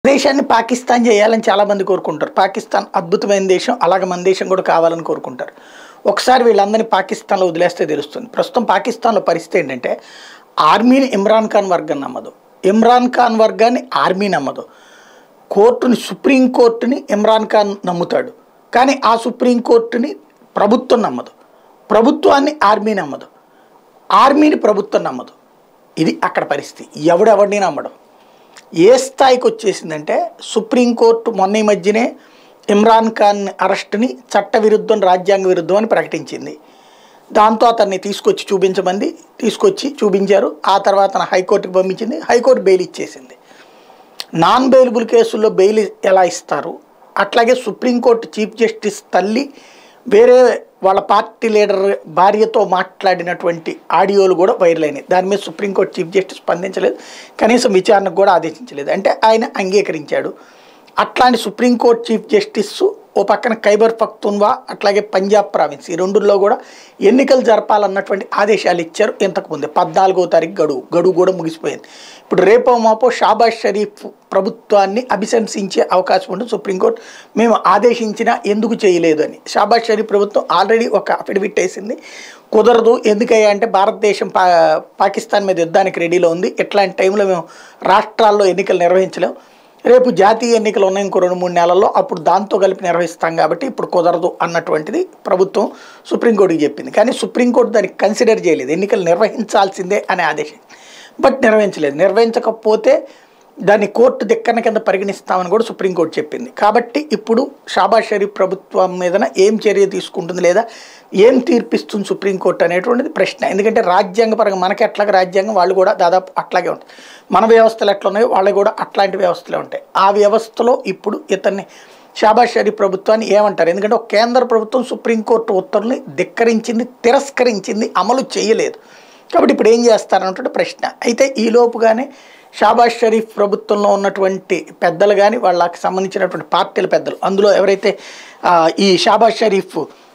దేశాన్ని పాకిస్తాన్ చేయాలని చాలా మంది కోరుకుంటారు పాకిస్తాన్ అద్భుతమైన దేశం అలాగే మన దేశం కూడా కావాలని కోరుకుంటారు ఒకసారి వీళ్ళందరినీ పాకిస్తాన్లో వదిలేస్తే తెలుస్తుంది ప్రస్తుతం పాకిస్తాన్లో పరిస్థితి ఏంటంటే ఆర్మీని ఇమ్రాన్ ఖాన్ వర్గం నమ్మదు ఇమ్రాన్ ఖాన్ వర్గాన్ని ఆర్మీ నమ్మదు కోర్టుని సుప్రీంకోర్టుని ఇమ్రాన్ ఖాన్ నమ్ముతాడు కానీ ఆ సుప్రీంకోర్టుని ప్రభుత్వం నమ్మదు ప్రభుత్వాన్ని ఆర్మీ నమ్మదు ఆర్మీని ప్రభుత్వం నమ్మదు ఇది అక్కడ పరిస్థితి ఎవడెవడిని నమ్మడం ఏ స్థాయికి వచ్చేసిందంటే సుప్రీంకోర్టు మొన్న ఈ మధ్యనే ఇమ్రాన్ ఖాన్ అరెస్ట్ని చట్ట విరుద్ధం రాజ్యాంగ విరుద్ధం అని ప్రకటించింది దాంతో అతన్ని తీసుకొచ్చి చూపించమంది తీసుకొచ్చి చూపించారు ఆ తర్వాత తన హైకోర్టుకి పంపించింది హైకోర్టు బెయిల్ ఇచ్చేసింది నాన్ బెయిలబుల్ కేసుల్లో బెయిల్ ఎలా ఇస్తారు అట్లాగే సుప్రీంకోర్టు చీఫ్ జస్టిస్ తల్లి వేరే వాళ్ళ పార్టీ లీడర్ భార్యతో మాట్లాడినటువంటి ఆడియోలు కూడా వైరల్ అయినాయి దాని మీద సుప్రీంకోర్టు చీఫ్ జస్టిస్ స్పందించలేదు కనీసం విచారణకు కూడా ఆదేశించలేదు అంటే ఆయన అంగీకరించాడు అట్లాంటి సుప్రీంకోర్టు చీఫ్ జస్టిస్ ఓ పక్కన ఖైబర్ పఖ్తూన్వా అట్లాగే పంజాబ్ ప్రావిన్స్ ఈ రెండుల్లో కూడా ఎన్నికలు జరపాలన్నటువంటి ఆదేశాలు ఇచ్చారు ఇంతకుముందే పద్నాలుగో తారీఖు గడువు గడువు కూడా ముగిసిపోయింది ఇప్పుడు రేపో మాపో షాబాజ్ షరీఫ్ ప్రభుత్వాన్ని అభిశంసించే అవకాశం ఉంటుంది సుప్రీంకోర్టు మేము ఆదేశించినా ఎందుకు చేయలేదు అని షాబాజ్ షరీఫ్ ప్రభుత్వం ఆల్రెడీ ఒక అఫిడవిట్ వేసింది కుదరదు ఎందుకయ్యా అంటే భారతదేశం పా పాకిస్తాన్ మీద యుద్ధానికి రెడీలో ఉంది ఇట్లాంటి టైంలో మేము రాష్ట్రాల్లో ఎన్నికలు నిర్వహించలేం రేపు జాతీయ ఎన్నికలు ఉన్నాయి ఇంకో రెండు మూడు నెలల్లో అప్పుడు దాంతో కలిపి నిర్వహిస్తాం కాబట్టి ఇప్పుడు కుదరదు అన్నటువంటిది ప్రభుత్వం సుప్రీంకోర్టుకి చెప్పింది కానీ సుప్రీంకోర్టు దానికి కన్సిడర్ చేయలేదు ఎన్నికలు నిర్వహించాల్సిందే అనే ఆదేశం బట్ నిర్వహించలేదు నిర్వహించకపోతే దాన్ని కోర్టు దిక్కన కింద పరిగణిస్తామని కూడా సుప్రీంకోర్టు చెప్పింది కాబట్టి ఇప్పుడు షాబాజ్ షరీఫ్ ప్రభుత్వం మీదన ఏం చర్య తీసుకుంటుంది లేదా ఏం తీర్పిస్తుంది సుప్రీంకోర్టు అనేటువంటిది ప్రశ్న ఎందుకంటే రాజ్యాంగపరంగా మనకి ఎట్లాగా రాజ్యాంగం వాళ్ళు కూడా దాదాపు అట్లాగే ఉంటుంది మన వ్యవస్థలు ఎట్లా ఉన్నాయో వాళ్ళకి కూడా అట్లాంటి వ్యవస్థలే ఉంటాయి ఆ వ్యవస్థలో ఇప్పుడు ఇతన్ని షాబాజ్ షరీఫ్ ప్రభుత్వాన్ని ఏమంటారు ఎందుకంటే ఒక కేంద్ర ప్రభుత్వం సుప్రీంకోర్టు ఉత్తర్వుల్ని ధిక్కరించింది తిరస్కరించింది అమలు చేయలేదు కాబట్టి ఇప్పుడు ఏం చేస్తారన్నటువంటి ప్రశ్న అయితే ఈ లోపుగానే షాబాజ్ షరీఫ్ ప్రభుత్వంలో ఉన్నటువంటి పెద్దలు కానీ వాళ్ళకి సంబంధించినటువంటి పార్టీల పెద్దలు అందులో ఎవరైతే ఆ, ఈ షాబాజ్ షరీఫ్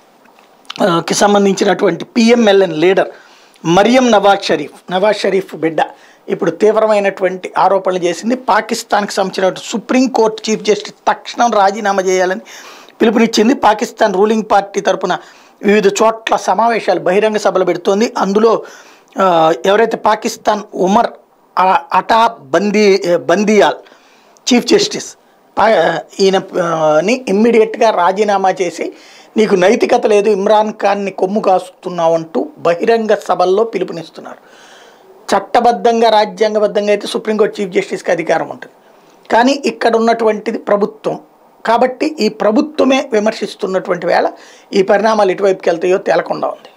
ఆ, కి సంబంధించినటువంటి పిఎంఎల్ఎన్ లీడర్ మరియం నవాజ్ షరీఫ్ నవాజ్ షరీఫ్ బిడ్డ ఇప్పుడు తీవ్రమైనటువంటి ఆరోపణలు చేసింది పాకిస్తాన్కి సంబంధించిన సుప్రీంకోర్టు చీఫ్ జస్టిస్ తక్షణం రాజీనామా చేయాలని పిలుపునిచ్చింది పాకిస్తాన్ రూలింగ్ పార్టీ తరపున వివిధ చోట్ల సమావేశాలు బహిరంగ సభలు పెడుతోంది అందులో ఆ, ఎవరైతే పాకిస్తాన్ ఉమర్ ఆ- అటా బందీ బందియాల్ చీఫ్ జస్టిస్ పా- ఈయన ఆ, ని ఇమ్మీడియట్గా రాజీనామా చేసి నీకు నైతికత లేదు ఇమ్రాన్ ఖాన్ని కొమ్ము కాస్తున్నావంటూ బహిరంగ సభల్లో పిలుపునిస్తున్నారు చట్టబద్ధంగా రాజ్యాంగబద్ధంగా అయితే సుప్రీంకోర్టు చీఫ్ జస్టిస్కి అధికారం ఉంటుంది కానీ ఇక్కడ ఉన్నటువంటిది ప్రభుత్వం కాబట్టి ఈ ప్రభుత్వమే విమర్శిస్తున్నటువంటి వేళ ఈ పరిణామాలు ఎటువైపుకి వెళ్తాయో తేలకుండా ఉంది